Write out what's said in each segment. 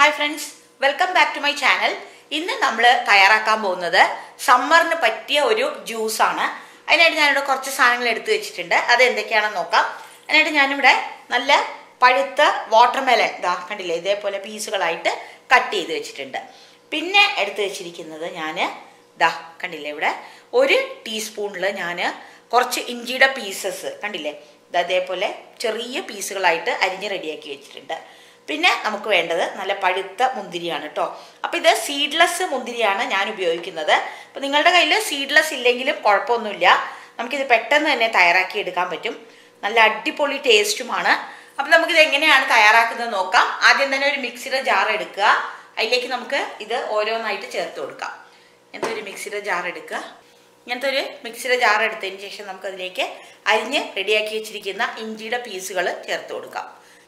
hi friends welcome back to my channel ഇന്ന് നമ്മൾ തയ്യാറാക്കാൻ പോകുന്നത് സമ്മറിന് പറ്റിയ ഒരു ജ്യൂസാണ് അതിനായിട്ട് ഞാനിവിടെ കുറച്ച് സാധനങ്ങൾ എടുത്തു വെച്ചിട്ടുണ്ട് അത് എന്തൊക്കെയാണെന്ന് നോക്കാം അതിനായിട്ട് ഞാനിവിടെ നല്ല പഴുത്ത വാട്ടർമെലൺ ഇതാ കണ്ടില്ലേ ഇതേപോലെ പീസുകളായിട്ട് കട്ട് ചെയ്ത് വെച്ചിട്ടുണ്ട് പിന്നെ എടുത്തു വെച്ചിരിക്കുന്നത് ഞാൻ ദാ കണ്ടില്ലേ ഇവിടെ ഒരു ടീസ്പൂണിൽ ഞാൻ കുറച്ച് ഇഞ്ചിയുടെ പീസസ് കണ്ടില്ലേ ദാ അതേപോലെ ചെറിയ പീസുകളായിട്ട് അരിഞ്ഞ് റെഡിയാക്കി വെച്ചിട്ടുണ്ട് പിന്നെ നമുക്ക് വേണ്ടത് നല്ല പഴുത്ത മുന്തിരിയാണ് കേട്ടോ അപ്പോൾ ഇത് സീഡ്ലെസ് മുന്തിരിയാണ് ഞാൻ ഉപയോഗിക്കുന്നത് അപ്പോൾ നിങ്ങളുടെ കയ്യിൽ സീഡ്ലെസ് ഇല്ലെങ്കിലും കുഴപ്പമൊന്നുമില്ല നമുക്കിത് പെട്ടെന്ന് തന്നെ തയ്യാറാക്കി എടുക്കാൻ പറ്റും നല്ല അടിപൊളി ടേസ്റ്റുമാണ് അപ്പം നമുക്കിത് എങ്ങനെയാണ് തയ്യാറാക്കുന്നത് നോക്കാം ആദ്യം തന്നെ ഒരു മിക്സിയുടെ ജാർ എടുക്കുക അതിലേക്ക് നമുക്ക് ഇത് ഓരോന്നായിട്ട് ചേർത്ത് കൊടുക്കാം ഇങ്ങനത്തെ ഒരു മിക്സിയുടെ ജാർ എടുക്കുക ഇങ്ങനത്തെ ഒരു മിക്സിയുടെ ജാർ എടുത്തതിന് ശേഷം നമുക്കതിലേക്ക് അരിഞ്ഞ് റെഡിയാക്കി വെച്ചിരിക്കുന്ന ഇഞ്ചിയുടെ പീസുകൾ ചേർത്ത് കൊടുക്കാം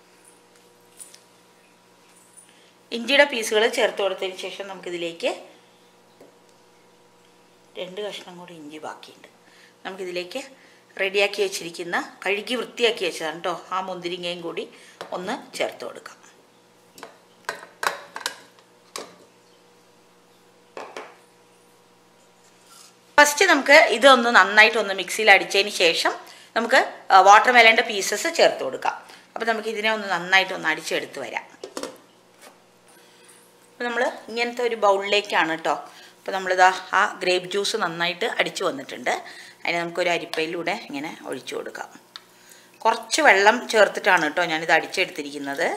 ഇഞ്ചിയുടെ പീസുകൾ ചേർത്ത് കൊടുത്തതിന് ശേഷം നമുക്കിതിലേക്ക് രണ്ട് കഷ്ണം കൂടി ഇഞ്ചി ബാക്കിയുണ്ട് നമുക്കിതിലേക്ക് റെഡിയാക്കി വെച്ചിരിക്കുന്ന കഴുകി വൃത്തിയാക്കി വെച്ചതാണ് കേട്ടോ ആ മുന്തിരിങ്ങയും കൂടി ഒന്ന് ചേർത്ത് കൊടുക്കാം ഫസ്റ്റ് നമുക്ക് ഇതൊന്ന് നന്നായിട്ടൊന്ന് മിക്സിയിൽ അടിച്ചതിന് ശേഷം നമുക്ക് വാട്ടർ മെലൻ്റെ പീസസ് ചേർത്ത് കൊടുക്കാം അപ്പോൾ നമുക്ക് ഇതിനെ ഒന്ന് നന്നായിട്ടൊന്ന് അടിച്ചെടുത്ത് വരാം അപ്പോൾ നമ്മൾ ഇങ്ങനത്തെ ഒരു ബൗളിലേക്കാണ് കേട്ടോ അപ്പോൾ നമ്മളിതാ ആ ഗ്രേപ്പ് ജ്യൂസ് നന്നായിട്ട് അടിച്ചു വന്നിട്ടുണ്ട് അതിനെ നമുക്കൊരു അരിപ്പയിലൂടെ ഇങ്ങനെ ഒഴിച്ചു കൊടുക്കാം കുറച്ച് വെള്ളം ചേർത്തിട്ടാണ് കേട്ടോ ഞാനിത് അടിച്ചെടുത്തിരിക്കുന്നത്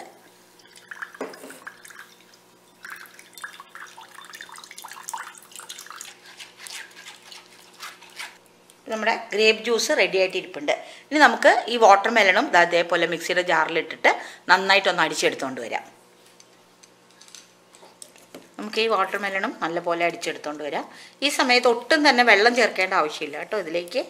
നമ്മുടെ ഗ്രേപ്പ് ജ്യൂസ് റെഡി ആയിട്ട് ഇരിപ്പുണ്ട് ഇനി നമുക്ക് ഈ വാട്ടർ മെലണും അതേപോലെ മിക്സിയുടെ ജാറിലിട്ടിട്ട് നന്നായിട്ടൊന്ന് അടിച്ചെടുത്തുകൊണ്ട് വരാം നമുക്ക് ഈ വാട്ടർ മെലണും നല്ലപോലെ അടിച്ചെടുത്തുകൊണ്ട് വരാം ഈ സമയത്ത് ഒട്ടും തന്നെ വെള്ളം ചേർക്കേണ്ട ആവശ്യമില്ല കേട്ടോ ഇതിലേക്ക്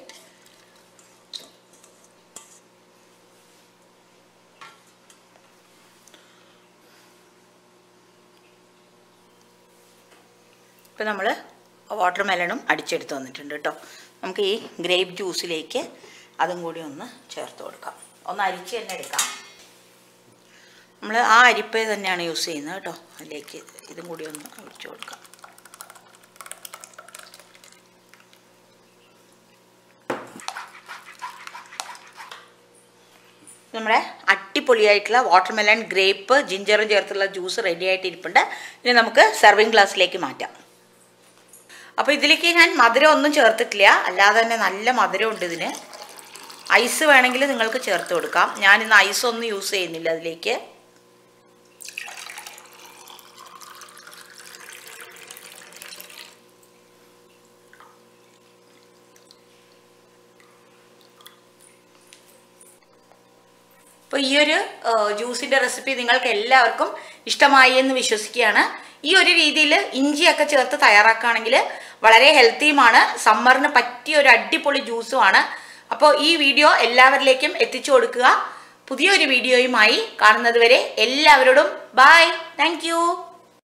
ഇപ്പം നമ്മൾ വാട്ടർ മെലണും അടിച്ചെടുത്ത് വന്നിട്ടുണ്ട് കേട്ടോ നമുക്ക് ഈ ഗ്രേപ്പ് ജ്യൂസിലേക്ക് അതും കൂടി ഒന്ന് ചേർത്ത് കൊടുക്കാം ഒന്ന് അരിച്ച് തന്നെ എടുക്കാം നമ്മൾ ആ അരിപ്പ തന്നെയാണ് യൂസ് ചെയ്യുന്നത് കേട്ടോ അതിലേക്ക് ഇതും കൂടി ഒന്ന് ഒഴിച്ചു കൊടുക്കാം നമ്മുടെ അടിപൊളിയായിട്ടുള്ള വാട്ടർമെലൺ ഗ്രേപ്പ് ജിഞ്ചറും ചേർത്തുള്ള ജ്യൂസ് റെഡി ആയിട്ട് ഇരിപ്പുണ്ട് ഇനി നമുക്ക് സെർവിങ് ഗ്ലാസ്സിലേക്ക് മാറ്റാം അപ്പോൾ ഇതിലേക്ക് ഞാൻ മധുരം ഒന്നും ചേർത്തിട്ടില്ല അല്ലാതെ തന്നെ നല്ല മധുരമുണ്ട് ഇതിന് ഐസ് വേണമെങ്കിൽ നിങ്ങൾക്ക് ചേർത്ത് കൊടുക്കാം ഞാൻ ഇന്ന് ഐസ് ഒന്നും യൂസ് ചെയ്യുന്നില്ല അതിലേക്ക് അപ്പോൾ ഈ ഒരു ജ്യൂസിൻ്റെ റെസിപ്പി നിങ്ങൾക്ക് എല്ലാവർക്കും ഇഷ്ടമായി എന്ന് വിശ്വസിക്കുകയാണ് ഈ ഒരു രീതിയിൽ ഇഞ്ചിയൊക്കെ ചേർത്ത് തയ്യാറാക്കുകയാണെങ്കിൽ വളരെ ഹെൽത്തിയുമാണ് സമ്മറിന് പറ്റിയ ഒരു അടിപൊളി ജ്യൂസുമാണ് അപ്പോൾ ഈ വീഡിയോ എല്ലാവരിലേക്കും എത്തിച്ചു കൊടുക്കുക പുതിയൊരു വീഡിയോയുമായി കാണുന്നത് വരെ എല്ലാവരോടും ബായ് താങ്ക്